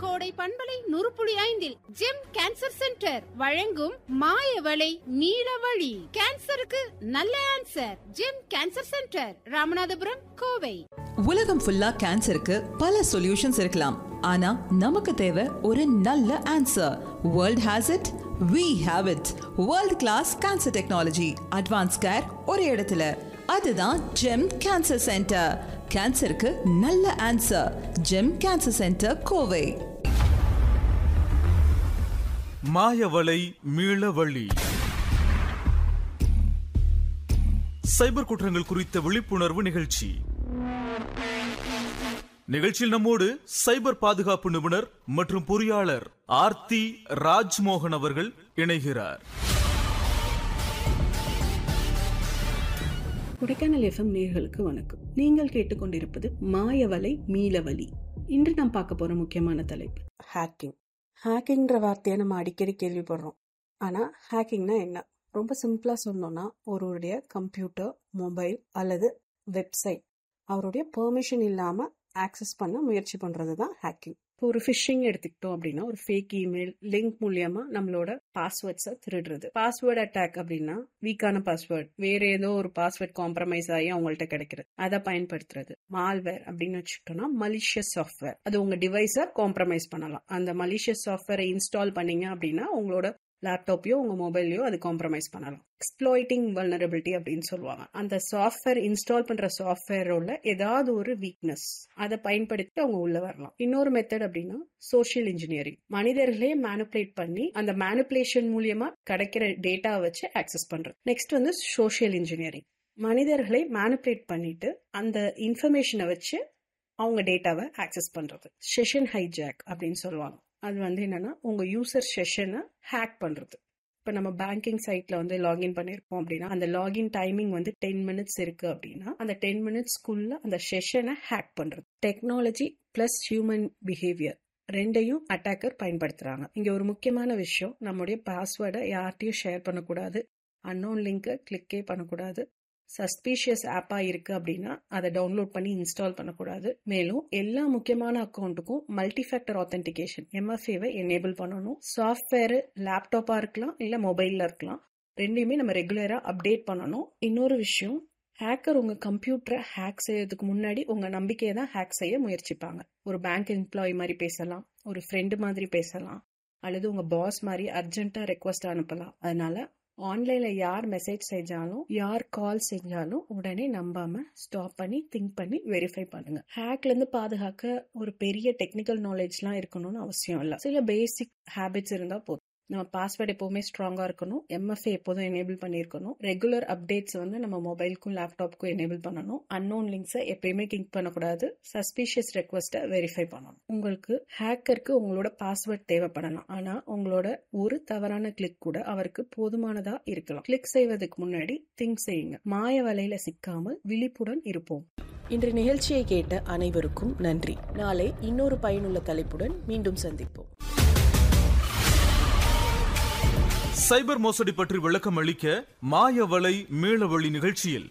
கோடை பண்பலை நுறுப்புளி ஐந்தில் ஜெம் கேன்சர் சென்டர் வழங்கும் மாயவளை நீலவழி கேன்சருக்கு நல்ல answer GEM cancer centre Ramanathapuram Kovai உலகம் ஃபுல்லா கேன்சருக்கு பல சொல்யூஷன்ஸ் இருக்கலாம் ஆனா நமக்கு தேவை ஒரு நல்ல answer world has it we have it world class cancer technology advance care ஒரு இடத்துல அதுதான் ஜெம் கேன்சர் சென்டர் கேன்சருக்கு நல்ல answer GEM cancer centre Kovai மாயவலை மீளவழி சைபர் குற்றங்கள் குறித்த விழிப்புணர்வு நிகழ்ச்சி நிகழ்ச்சியில் நம்மோடு சைபர் பாதுகாப்பு நிபுணர் மற்றும் பொறியாளர் ஆர்த்தி ராஜ்மோகன் அவர்கள் இணைகிறார் கொடைக்கானல் எஃப்எம் நேர்களுக்கு வணக்கம் நீங்கள் கேட்டுக்கொண்டிருப்பது மாயவலை மீளவலி இன்று நாம் பார்க்க போற முக்கியமான தலைப்பு ஹேக்கிங் ஹேக்கிங்ன்ற வார்த்தையை நம்ம அடிக்கடி கேள்விப்படுறோம் ஆனால் ஹேக்கிங்னா என்ன ரொம்ப சிம்பிளாக சொன்னோம்னா ஒருவருடைய கம்ப்யூட்டர் மொபைல் அல்லது வெப்சைட் அவருடைய பெர்மிஷன் இல்லாமல் ஆக்சஸ் பண்ண முயற்சி பண்ணுறது தான் ஹேக்கிங் இப்போ ஒரு ஃபிஷிங் எடுத்துக்கிட்டோம் அப்படின்னா ஒரு ஃபேக் இமெயில் லிங்க் மூலியமா நம்மளோட பாஸ்வேர்ட்ஸை திருடுறது பாஸ்வேர்ட் அட்டாக் அப்படின்னா வீக்கான பாஸ்வேர்ட் வேற ஏதோ ஒரு பாஸ்வேர்ட் காம்ப்ரமைஸ் ஆகி அவங்கள்ட்ட கிடைக்கிறது அதை பயன்படுத்துறது மால்வேர் அப்படின்னு வச்சுக்கிட்டோம்னா மலிஷியஸ் சாஃப்ட்வேர் அது உங்க டிவைஸை காம்ப்ரமைஸ் பண்ணலாம் அந்த மலிஷியஸ் சாஃப்ட்வேரை இன்ஸ்டால் பண்ணீங்க அப்படின்னா உங்களோட லேப்டாப்பையோ உங்க மொபைலையோ அது காம்ப்ரமைஸ் பண்ணலாம் எக்ஸ்ப்ளாய்டிங் வல்னரபிலிட்டி அப்படின்னு சொல்லுவாங்க அந்த சாஃப்ட்வேர் இன்ஸ்டால் பண்ற சாஃப்ட்வேரோட ஏதாவது ஒரு வீக்னஸ் அதை பயன்படுத்தி அவங்க உள்ள வரலாம் இன்னொரு மெத்தட் அப்படின்னா சோஷியல் இன்ஜினியரிங் மனிதர்களே மேனிப்புலேட் பண்ணி அந்த மேனிப்புலேஷன் மூலியமா கிடைக்கிற டேட்டா வச்சு ஆக்சஸ் பண்றது நெக்ஸ்ட் வந்து சோஷியல் இன்ஜினியரிங் மனிதர்களை மேனிப்புலேட் பண்ணிட்டு அந்த இன்ஃபர்மேஷனை வச்சு அவங்க டேட்டாவை ஆக்சஸ் பண்றது செஷன் ஹைஜாக் அப்படின்னு சொல்லுவாங்க அது வந்து என்னன்னா உங்க யூசர் செஷனை ஹேக் பண்றது இப்போ நம்ம பேங்கிங் சைட்ல வந்து லாகின் பண்ணியிருப்போம் அப்படின்னா அந்த லாகின் டைமிங் வந்து டென் மினிட்ஸ் இருக்கு அப்படின்னா அந்த டென் மினிட்ஸ்க்குள்ள அந்த செஷனை ஹேக் பண்றது டெக்னாலஜி பிளஸ் ஹியூமன் பிஹேவியர் ரெண்டையும் அட்டாக்கர் பயன்படுத்துறாங்க இங்க ஒரு முக்கியமான விஷயம் நம்முடைய பாஸ்வேர்டை யார்ட்டையும் ஷேர் பண்ணக்கூடாது அன்னோன் லிங்கை கிளிக்கே பண்ணக்கூடாது சஸ்பீஷியஸ் ஆப்பா இருக்கு அப்படின்னா அதை டவுன்லோட் பண்ணி இன்ஸ்டால் பண்ணக்கூடாது மேலும் எல்லா முக்கியமான அக்கௌண்ட்டுக்கும் மல்டி ஃபேக்டர் ஆத்தென்டிகேஷன் எம்எஃப்ஏவை எனேபிள் பண்ணணும் சாஃப்ட்வேர் லேப்டாப்பா இருக்கலாம் இல்ல மொபைல்ல இருக்கலாம் ரெண்டையுமே நம்ம ரெகுலரா அப்டேட் பண்ணணும் இன்னொரு விஷயம் ஹேக்கர் உங்க கம்ப்யூட்டரை ஹேக் செய்யறதுக்கு முன்னாடி உங்க நம்பிக்கையை தான் ஹேக் செய்ய முயற்சிப்பாங்க ஒரு பேங்க் எம்ப்ளாயி மாதிரி பேசலாம் ஒரு ஃப்ரெண்டு மாதிரி பேசலாம் அல்லது உங்க பாஸ் மாதிரி அர்ஜென்ட்டா ரெக்வஸ்ட் அனுப்பலாம் அதனால ஆன்லைன்ல யார் மெசேஜ் செஞ்சாலும் யார் கால் செஞ்சாலும் உடனே நம்பாம ஸ்டாப் பண்ணி திங்க் பண்ணி வெரிஃபை பண்ணுங்க ஹேக்ல இருந்து பாதுகாக்க ஒரு பெரிய டெக்னிக்கல் நாலேஜ்லாம் இருக்கணும்னு அவசியம் இல்லை சில பேசிக் ஹேபிட்ஸ் இருந்தா போதும் நம்ம பாஸ்வேர்ட் எப்பவுமே ஸ்ட்ராங்கா இருக்கணும் எம்எஃப்ஏ எப்போதும் எனேபிள் பண்ணியிருக்கணும் ரெகுலர் அப்டேட்ஸ் வந்து நம்ம மொபைலுக்கும் லேப்டாப்க்கும் எனேபிள் பண்ணணும் அன்னோன் லிங்க்ஸை எப்பயுமே கிளிக் பண்ணக்கூடாது சஸ்பீஷியஸ் ரெக்வஸ்ட்டை வெரிஃபை பண்ணணும் உங்களுக்கு ஹேக்கருக்கு உங்களோட பாஸ்வேர்ட் தேவைப்படலாம் ஆனா உங்களோட ஒரு தவறான கிளிக் கூட அவருக்கு போதுமானதா இருக்கலாம் கிளிக் செய்வதற்கு முன்னாடி திங்க் செய்யுங்க மாய வலையில சிக்காமல் விழிப்புடன் இருப்போம் இன்று நிகழ்ச்சியை கேட்ட அனைவருக்கும் நன்றி நாளை இன்னொரு பயனுள்ள தலைப்புடன் மீண்டும் சந்திப்போம் சைபர் மோசடி பற்றி விளக்கம் அளிக்க மாயவலை மீளவழி நிகழ்ச்சியில்